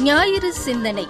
ஞாயிறு சிந்தனை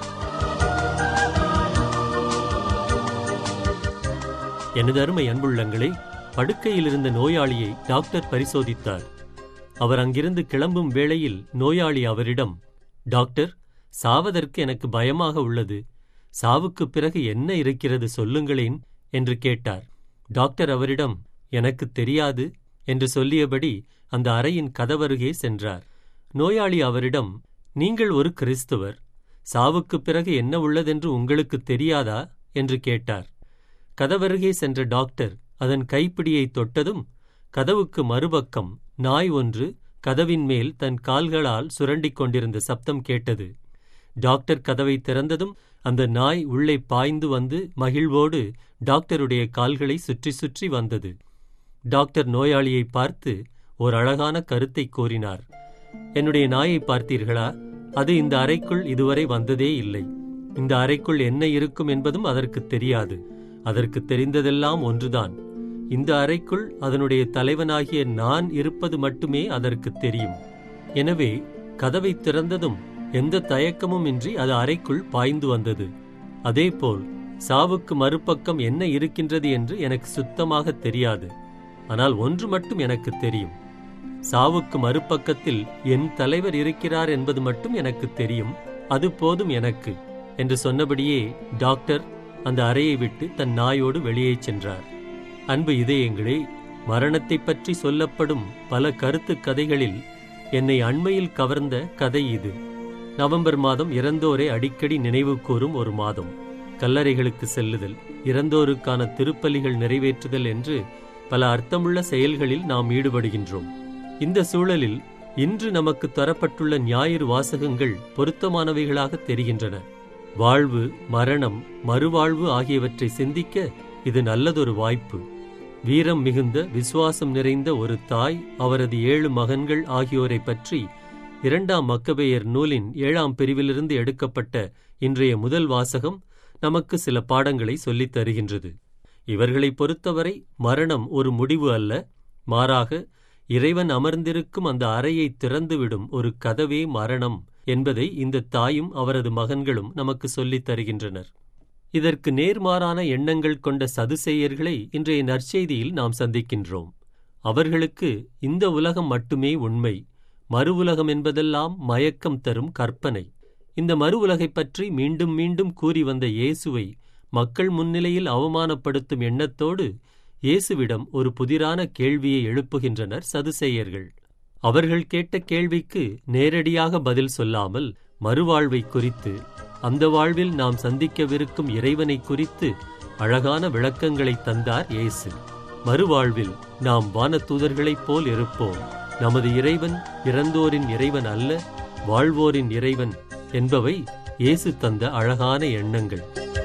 எனது அருமை அன்புள்ளங்களே படுக்கையில் இருந்த நோயாளியை டாக்டர் பரிசோதித்தார் அவர் அங்கிருந்து கிளம்பும் வேளையில் நோயாளி அவரிடம் டாக்டர் சாவதற்கு எனக்கு பயமாக உள்ளது சாவுக்குப் பிறகு என்ன இருக்கிறது சொல்லுங்களேன் என்று கேட்டார் டாக்டர் அவரிடம் எனக்கு தெரியாது என்று சொல்லியபடி அந்த அறையின் கதவருகே சென்றார் நோயாளி அவரிடம் நீங்கள் ஒரு கிறிஸ்துவர் சாவுக்குப் பிறகு என்ன உள்ளதென்று உங்களுக்கு தெரியாதா என்று கேட்டார் கதவருகே சென்ற டாக்டர் அதன் கைப்பிடியை தொட்டதும் கதவுக்கு மறுபக்கம் நாய் ஒன்று கதவின் மேல் தன் கால்களால் சுரண்டிக் கொண்டிருந்த சப்தம் கேட்டது டாக்டர் கதவை திறந்ததும் அந்த நாய் உள்ளே பாய்ந்து வந்து மகிழ்வோடு டாக்டருடைய கால்களை சுற்றி சுற்றி வந்தது டாக்டர் நோயாளியை பார்த்து ஒரு அழகான கருத்தை கூறினார் என்னுடைய நாயை பார்த்தீர்களா அது இந்த அறைக்குள் இதுவரை வந்ததே இல்லை இந்த அறைக்குள் என்ன இருக்கும் என்பதும் அதற்கு தெரியாது அதற்கு தெரிந்ததெல்லாம் ஒன்றுதான் இந்த அறைக்குள் அதனுடைய தலைவனாகிய நான் இருப்பது மட்டுமே அதற்கு தெரியும் எனவே கதவை திறந்ததும் எந்த தயக்கமும் இன்றி அது அறைக்குள் பாய்ந்து வந்தது அதேபோல் சாவுக்கு மறுபக்கம் என்ன இருக்கின்றது என்று எனக்கு சுத்தமாக தெரியாது ஆனால் ஒன்று மட்டும் எனக்கு தெரியும் சாவுக்கு மறுபக்கத்தில் என் தலைவர் இருக்கிறார் என்பது மட்டும் எனக்கு தெரியும் அது போதும் எனக்கு என்று சொன்னபடியே டாக்டர் அந்த அறையை விட்டு தன் நாயோடு வெளியே சென்றார் அன்பு இதயங்களே மரணத்தைப் பற்றி சொல்லப்படும் பல கருத்து கதைகளில் என்னை அண்மையில் கவர்ந்த கதை இது நவம்பர் மாதம் இறந்தோரை அடிக்கடி நினைவு கூறும் ஒரு மாதம் கல்லறைகளுக்கு செல்லுதல் இறந்தோருக்கான திருப்பலிகள் நிறைவேற்றுதல் என்று பல அர்த்தமுள்ள செயல்களில் நாம் ஈடுபடுகின்றோம் இந்த சூழலில் இன்று நமக்கு தரப்பட்டுள்ள ஞாயிறு வாசகங்கள் பொருத்தமானவைகளாக தெரிகின்றன வாழ்வு மரணம் மறுவாழ்வு ஆகியவற்றை சிந்திக்க இது நல்லதொரு வாய்ப்பு வீரம் மிகுந்த விசுவாசம் நிறைந்த ஒரு தாய் அவரது ஏழு மகன்கள் ஆகியோரை பற்றி இரண்டாம் மக்கபேயர் நூலின் ஏழாம் பிரிவிலிருந்து எடுக்கப்பட்ட இன்றைய முதல் வாசகம் நமக்கு சில பாடங்களை சொல்லித் தருகின்றது இவர்களை பொறுத்தவரை மரணம் ஒரு முடிவு அல்ல மாறாக இறைவன் அமர்ந்திருக்கும் அந்த அறையை திறந்துவிடும் ஒரு கதவே மரணம் என்பதை இந்த தாயும் அவரது மகன்களும் நமக்கு சொல்லித் தருகின்றனர் இதற்கு நேர்மாறான எண்ணங்கள் கொண்ட சதுசேயர்களை இன்றைய நற்செய்தியில் நாம் சந்திக்கின்றோம் அவர்களுக்கு இந்த உலகம் மட்டுமே உண்மை மறு உலகம் என்பதெல்லாம் மயக்கம் தரும் கற்பனை இந்த மறு உலகைப் பற்றி மீண்டும் மீண்டும் கூறி வந்த இயேசுவை மக்கள் முன்னிலையில் அவமானப்படுத்தும் எண்ணத்தோடு இயேசுவிடம் ஒரு புதிரான கேள்வியை எழுப்புகின்றனர் சதுசேயர்கள் அவர்கள் கேட்ட கேள்விக்கு நேரடியாக பதில் சொல்லாமல் மறுவாழ்வை குறித்து அந்த வாழ்வில் நாம் சந்திக்கவிருக்கும் இறைவனை குறித்து அழகான விளக்கங்களை தந்தார் இயேசு மறுவாழ்வில் நாம் வானதூதர்களைப் போல் இருப்போம் நமது இறைவன் இறந்தோரின் இறைவன் அல்ல வாழ்வோரின் இறைவன் என்பவை இயேசு தந்த அழகான எண்ணங்கள்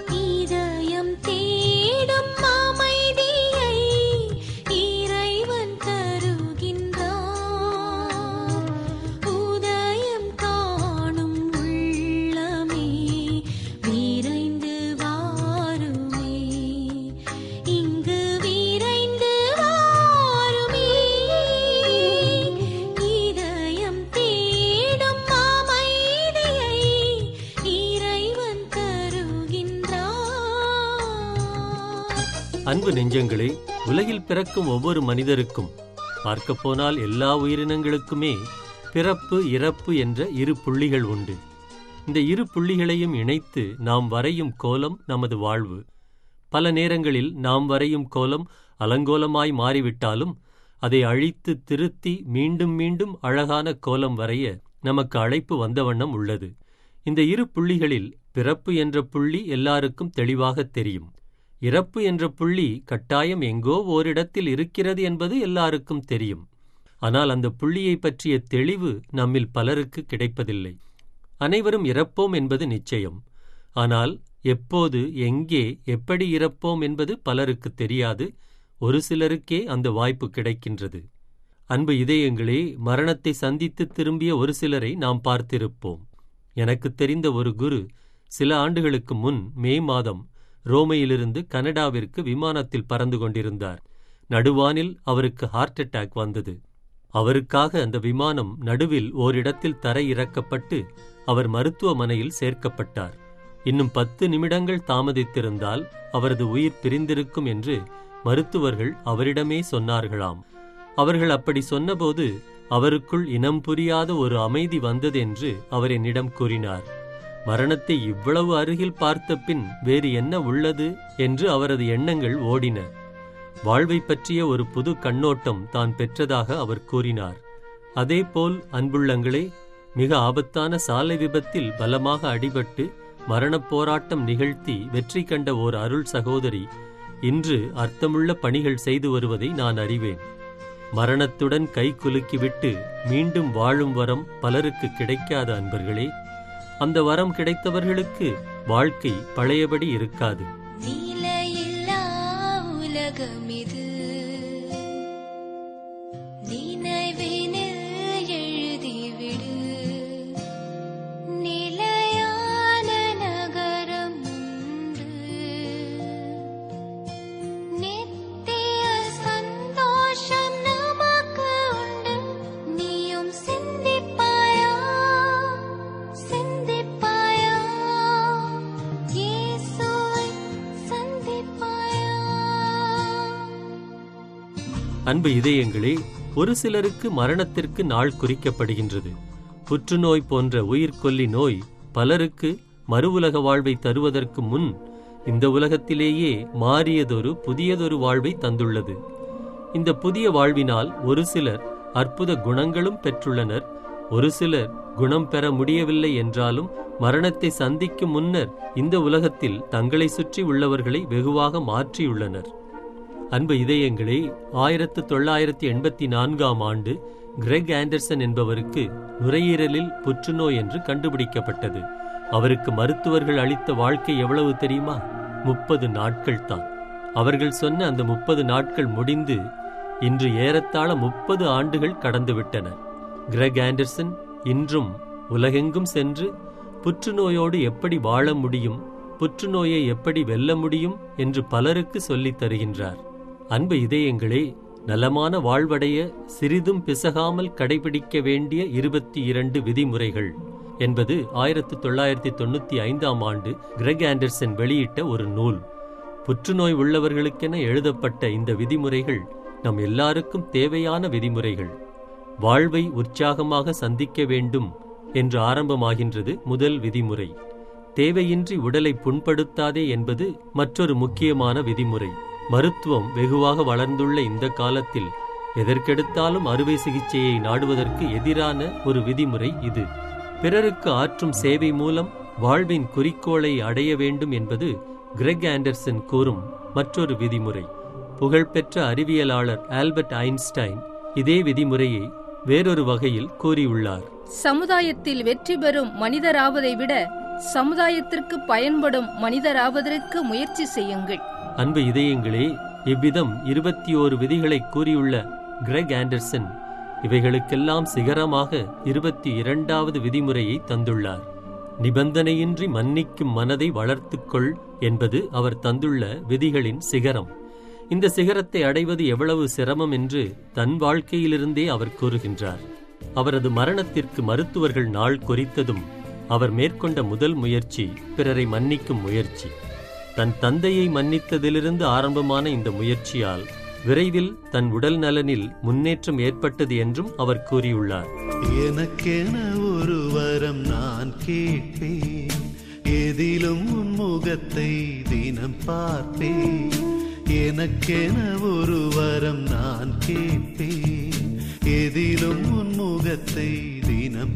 இதயம் தேடும் அமைதியை இறைவன் தருகின்றார் உதயம் காணும் உள்ளமே விரைந்து வாருமே இங்கு விரைந்து வாருமே இதயம் தேடும் அமைதியை இறைவன் தருகின்றார் அன்பு நெஞ்சங்களே உலகில் பிறக்கும் ஒவ்வொரு மனிதருக்கும் பார்க்கப்போனால் எல்லா உயிரினங்களுக்குமே பிறப்பு இறப்பு என்ற இரு புள்ளிகள் உண்டு இந்த இரு புள்ளிகளையும் இணைத்து நாம் வரையும் கோலம் நமது வாழ்வு பல நேரங்களில் நாம் வரையும் கோலம் அலங்கோலமாய் மாறிவிட்டாலும் அதை அழித்து திருத்தி மீண்டும் மீண்டும் அழகான கோலம் வரைய நமக்கு அழைப்பு வந்த வண்ணம் உள்ளது இந்த இரு புள்ளிகளில் பிறப்பு என்ற புள்ளி எல்லாருக்கும் தெளிவாக தெரியும் இறப்பு என்ற புள்ளி கட்டாயம் எங்கோ ஓரிடத்தில் இருக்கிறது என்பது எல்லாருக்கும் தெரியும் ஆனால் அந்த புள்ளியை பற்றிய தெளிவு நம்மில் பலருக்கு கிடைப்பதில்லை அனைவரும் இறப்போம் என்பது நிச்சயம் ஆனால் எப்போது எங்கே எப்படி இறப்போம் என்பது பலருக்கு தெரியாது ஒரு சிலருக்கே அந்த வாய்ப்பு கிடைக்கின்றது அன்பு இதயங்களே மரணத்தை சந்தித்து திரும்பிய ஒரு சிலரை நாம் பார்த்திருப்போம் எனக்கு தெரிந்த ஒரு குரு சில ஆண்டுகளுக்கு முன் மே மாதம் ரோமையிலிருந்து கனடாவிற்கு விமானத்தில் பறந்து கொண்டிருந்தார் நடுவானில் அவருக்கு ஹார்ட் அட்டாக் வந்தது அவருக்காக அந்த விமானம் நடுவில் ஓரிடத்தில் தரையிறக்கப்பட்டு அவர் மருத்துவமனையில் சேர்க்கப்பட்டார் இன்னும் பத்து நிமிடங்கள் தாமதித்திருந்தால் அவரது உயிர் பிரிந்திருக்கும் என்று மருத்துவர்கள் அவரிடமே சொன்னார்களாம் அவர்கள் அப்படி சொன்னபோது அவருக்குள் இனம் புரியாத ஒரு அமைதி வந்ததென்று அவர் என்னிடம் கூறினார் மரணத்தை இவ்வளவு அருகில் பார்த்த பின் வேறு என்ன உள்ளது என்று அவரது எண்ணங்கள் ஓடின வாழ்வை பற்றிய ஒரு புது கண்ணோட்டம் தான் பெற்றதாக அவர் கூறினார் அதேபோல் அன்புள்ளங்களே மிக ஆபத்தான சாலை விபத்தில் பலமாக அடிபட்டு மரணப் போராட்டம் நிகழ்த்தி வெற்றி கண்ட ஓர் அருள் சகோதரி இன்று அர்த்தமுள்ள பணிகள் செய்து வருவதை நான் அறிவேன் மரணத்துடன் கை குலுக்கிவிட்டு மீண்டும் வாழும் வரம் பலருக்கு கிடைக்காத அன்பர்களே அந்த வரம் கிடைத்தவர்களுக்கு வாழ்க்கை பழையபடி இருக்காது நிலையில்லா உலகம் இது நினைவினில் எழுதிவிடு நிலையான நகரம் உண்டு நித்திய சந்தோஷம் நமக்கு உண்டு நீயும் சிந்திப்பாயா சிந்திப்பாயா இயேசுவை சந்திப்பாயா அன்பு இதயங்களே ஒரு சிலருக்கு மரணத்திற்கு நாள் குறிக்கப்படுகின்றது புற்றுநோய் போன்ற உயிர்கொல்லி நோய் பலருக்கு மறு உலக வாழ்வை தருவதற்கு முன் இந்த உலகத்திலேயே மாறியதொரு புதியதொரு வாழ்வை தந்துள்ளது இந்த புதிய வாழ்வினால் ஒரு சிலர் அற்புத குணங்களும் பெற்றுள்ளனர் ஒரு சிலர் குணம் பெற முடியவில்லை என்றாலும் மரணத்தை சந்திக்கும் முன்னர் இந்த உலகத்தில் தங்களை சுற்றி உள்ளவர்களை வெகுவாக மாற்றியுள்ளனர் அன்பு இதயங்களே ஆயிரத்து தொள்ளாயிரத்தி எண்பத்தி நான்காம் ஆண்டு கிரெக் ஆண்டர்சன் என்பவருக்கு நுரையீரலில் புற்றுநோய் என்று கண்டுபிடிக்கப்பட்டது அவருக்கு மருத்துவர்கள் அளித்த வாழ்க்கை எவ்வளவு தெரியுமா முப்பது நாட்கள் தான் அவர்கள் சொன்ன அந்த முப்பது நாட்கள் முடிந்து இன்று ஏறத்தாழ முப்பது ஆண்டுகள் கடந்துவிட்டன கிரெக் ஆண்டர்சன் இன்றும் உலகெங்கும் சென்று புற்றுநோயோடு எப்படி வாழ முடியும் புற்றுநோயை எப்படி வெல்ல முடியும் என்று பலருக்கு சொல்லித் தருகின்றார் அன்பு இதயங்களே நலமான வாழ்வடைய சிறிதும் பிசகாமல் கடைபிடிக்க வேண்டிய இருபத்தி இரண்டு விதிமுறைகள் என்பது ஆயிரத்து தொள்ளாயிரத்தி தொண்ணூத்தி ஐந்தாம் ஆண்டு கிரெக் ஆண்டர்சன் வெளியிட்ட ஒரு நூல் புற்றுநோய் உள்ளவர்களுக்கென எழுதப்பட்ட இந்த விதிமுறைகள் நம் எல்லாருக்கும் தேவையான விதிமுறைகள் வாழ்வை உற்சாகமாக சந்திக்க வேண்டும் என்று ஆரம்பமாகின்றது முதல் விதிமுறை தேவையின்றி உடலை புண்படுத்தாதே என்பது மற்றொரு முக்கியமான விதிமுறை மருத்துவம் வெகுவாக வளர்ந்துள்ள இந்த காலத்தில் எதற்கெடுத்தாலும் அறுவை சிகிச்சையை நாடுவதற்கு எதிரான ஒரு விதிமுறை இது பிறருக்கு ஆற்றும் சேவை மூலம் வாழ்வின் குறிக்கோளை அடைய வேண்டும் என்பது கிரெக் ஆண்டர்சன் கூறும் மற்றொரு விதிமுறை புகழ்பெற்ற அறிவியலாளர் ஆல்பர்ட் ஐன்ஸ்டைன் இதே விதிமுறையை வேறொரு வகையில் கூறியுள்ளார் சமுதாயத்தில் வெற்றி பெறும் மனிதராவதை விட சமுதாயத்திற்கு பயன்படும் மனிதராவதற்கு முயற்சி செய்யுங்கள் அன்பு இதயங்களே இவ்விதம் இருபத்தி ஓரு விதிகளை கூறியுள்ள கிரெக் ஆண்டர்சன் இவைகளுக்கெல்லாம் சிகரமாக இருபத்தி இரண்டாவது விதிமுறையை தந்துள்ளார் நிபந்தனையின்றி மன்னிக்கும் மனதை வளர்த்துக்கொள் என்பது அவர் தந்துள்ள விதிகளின் சிகரம் இந்த சிகரத்தை அடைவது எவ்வளவு சிரமம் என்று தன் வாழ்க்கையிலிருந்தே அவர் கூறுகின்றார் அவரது மரணத்திற்கு மருத்துவர்கள் நாள் குறித்ததும் அவர் மேற்கொண்ட முதல் முயற்சி பிறரை மன்னிக்கும் முயற்சி தன் தந்தையை மன்னித்ததிலிருந்து ஆரம்பமான இந்த முயற்சியால் விரைவில் தன் உடல் நலனில் முன்னேற்றம் ஏற்பட்டது என்றும் அவர் கூறியுள்ளார் எனக்கென ஒரு வரம் நான் கேட்பேன் எதிலும் உன் முகத்தை தினம் பார்ப்பேன் எனக்கென ஒரு வரம் நான் கேட்பேன் எதிலும் உன் முகத்தை தினம்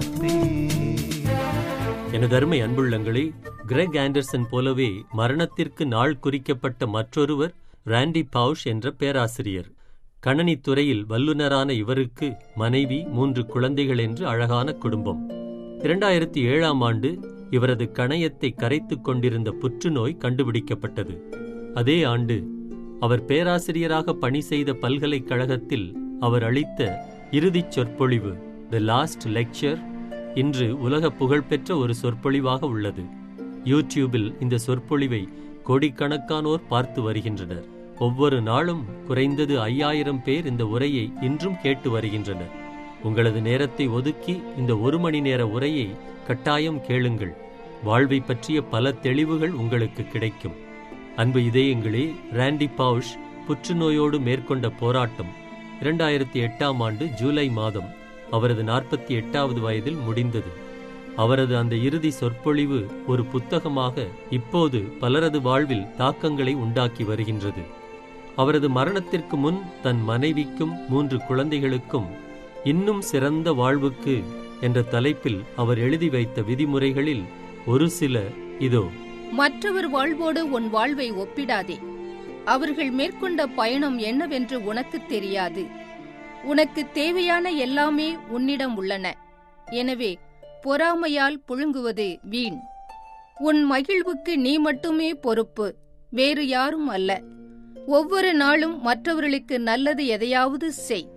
பார்ப்பேன் எனது அருமை அன்புள்ளங்களே கிரெக் ஆண்டர்சன் போலவே மரணத்திற்கு நாள் குறிக்கப்பட்ட மற்றொருவர் ராண்டி பவுஷ் என்ற பேராசிரியர் கணனித் துறையில் வல்லுநரான இவருக்கு மனைவி மூன்று குழந்தைகள் என்று அழகான குடும்பம் இரண்டாயிரத்தி ஏழாம் ஆண்டு இவரது கணையத்தை கரைத்துக் கொண்டிருந்த புற்றுநோய் கண்டுபிடிக்கப்பட்டது அதே ஆண்டு அவர் பேராசிரியராக பணி செய்த பல்கலைக்கழகத்தில் அவர் அளித்த இறுதிச் சொற்பொழிவு தி லாஸ்ட் லெக்சர் இன்று உலக புகழ்பெற்ற ஒரு சொற்பொழிவாக உள்ளது யூடியூபில் இந்த சொற்பொழிவை கோடிக்கணக்கானோர் பார்த்து வருகின்றனர் ஒவ்வொரு நாளும் குறைந்தது ஐயாயிரம் பேர் இந்த உரையை இன்றும் கேட்டு வருகின்றனர் உங்களது நேரத்தை ஒதுக்கி இந்த ஒரு மணி நேர உரையை கட்டாயம் கேளுங்கள் வாழ்வை பற்றிய பல தெளிவுகள் உங்களுக்கு கிடைக்கும் அன்பு இதயங்களே ராண்டி பவுஷ் புற்றுநோயோடு மேற்கொண்ட போராட்டம் இரண்டாயிரத்தி எட்டாம் ஆண்டு ஜூலை மாதம் அவரது நாற்பத்தி எட்டாவது வயதில் முடிந்தது அவரது அந்த இறுதி சொற்பொழிவு ஒரு புத்தகமாக இப்போது பலரது வாழ்வில் தாக்கங்களை உண்டாக்கி வருகின்றது அவரது மரணத்திற்கு முன் தன் மனைவிக்கும் மூன்று குழந்தைகளுக்கும் இன்னும் சிறந்த வாழ்வுக்கு என்ற தலைப்பில் அவர் எழுதி வைத்த விதிமுறைகளில் ஒரு சில இதோ மற்றவர் வாழ்வோடு உன் வாழ்வை ஒப்பிடாதே அவர்கள் மேற்கொண்ட பயணம் என்னவென்று உனக்கு தெரியாது உனக்கு தேவையான எல்லாமே உன்னிடம் உள்ளன எனவே பொறாமையால் புழுங்குவது வீண் உன் மகிழ்வுக்கு நீ மட்டுமே பொறுப்பு வேறு யாரும் அல்ல ஒவ்வொரு நாளும் மற்றவர்களுக்கு நல்லது எதையாவது செய்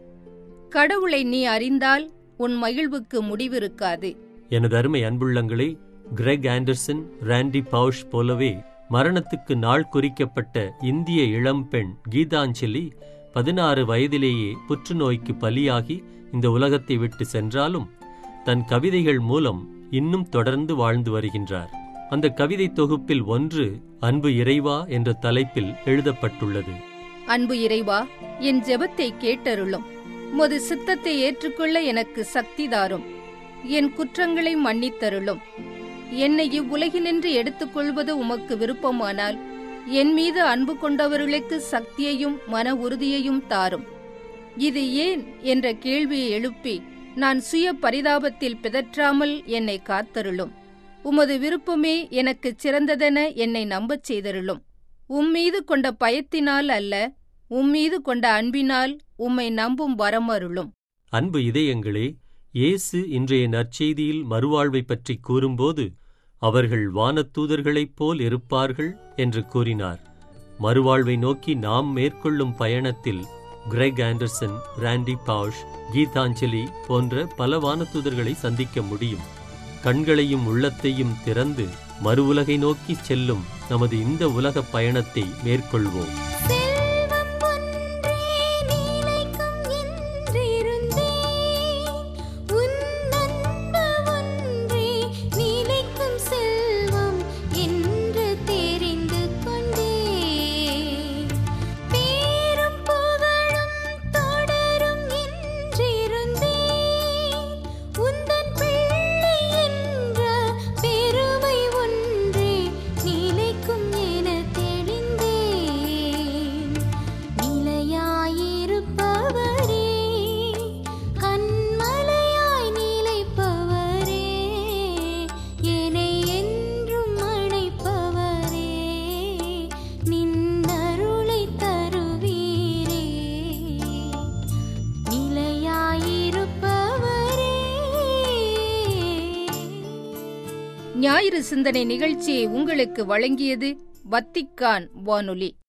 கடவுளை நீ அறிந்தால் உன் மகிழ்வுக்கு முடிவிருக்காது எனது அருமை அன்புள்ளங்களே கிரெக் ஆண்டர்சன் ராண்டி பவுஷ் போலவே மரணத்துக்கு நாள் குறிக்கப்பட்ட இந்திய இளம்பெண் கீதாஞ்சலி பதினாறு வயதிலேயே புற்றுநோய்க்கு பலியாகி இந்த உலகத்தை விட்டு சென்றாலும் தன் கவிதைகள் மூலம் இன்னும் தொடர்ந்து வாழ்ந்து வருகின்றார் அந்த கவிதை தொகுப்பில் ஒன்று அன்பு இறைவா என்ற தலைப்பில் எழுதப்பட்டுள்ளது அன்பு இறைவா என் ஜெபத்தை கேட்டருளும் உமது சித்தத்தை ஏற்றுக்கொள்ள எனக்கு சக்தி தாரும் என் குற்றங்களை மன்னித்தருளும் என்னை இவ்வுலகினின்று எடுத்துக்கொள்வது உமக்கு விருப்பமானால் என் மீது அன்பு கொண்டவர்களுக்கு சக்தியையும் மன உறுதியையும் தாரும் இது ஏன் என்ற கேள்வியை எழுப்பி நான் சுய பரிதாபத்தில் பிதற்றாமல் என்னை காத்தருளும் உமது விருப்பமே எனக்குச் சிறந்ததென என்னை நம்பச் செய்தருளும் உம்மீது கொண்ட பயத்தினால் அல்ல உம்மீது கொண்ட அன்பினால் உம்மை நம்பும் வரமருளும் அன்பு இதயங்களே இயேசு இன்றைய நற்செய்தியில் மறுவாழ்வை பற்றி கூறும்போது அவர்கள் வானத்தூதர்களைப் போல் இருப்பார்கள் என்று கூறினார் மறுவாழ்வை நோக்கி நாம் மேற்கொள்ளும் பயணத்தில் Greg Anderson Randy Pausch Geetanjali போன்ற பல வானதூதர்களை சந்திக்க முடியும் கண்களையும் உள்ளத்தையும் திறந்து மறு உலகை நோக்கி செல்லும் நமது இந்த உலகப் பயணத்தை மேற்கொள்வோம் செல்வம் ஒன்றே நிலைக்கும் என்றிருந்தேன் உன் அன்பு ஒன்றே நிலைக்கும் செல்வம் என்று தெரிந்து கொண்டேன் பேரும் புகழும் தொடரும் என்றிருந்தேன் உந்தன் பிள்ளை என்ற பெருமை ஒன்றே நிலைக்கும் என தெளிந்தேன் நிலையாயிருப்பவரே கண்மலையாய் நிலைப்பவரே என்னை என்றும் அழைப்பவரே நின்னருளை தருவீரே நிலையாயிருப்பவரே ஞாயிறு சிந்தனை நிகழ்ச்சியை உங்களுக்கு வழங்கியது வத்திக்கான் வானொலி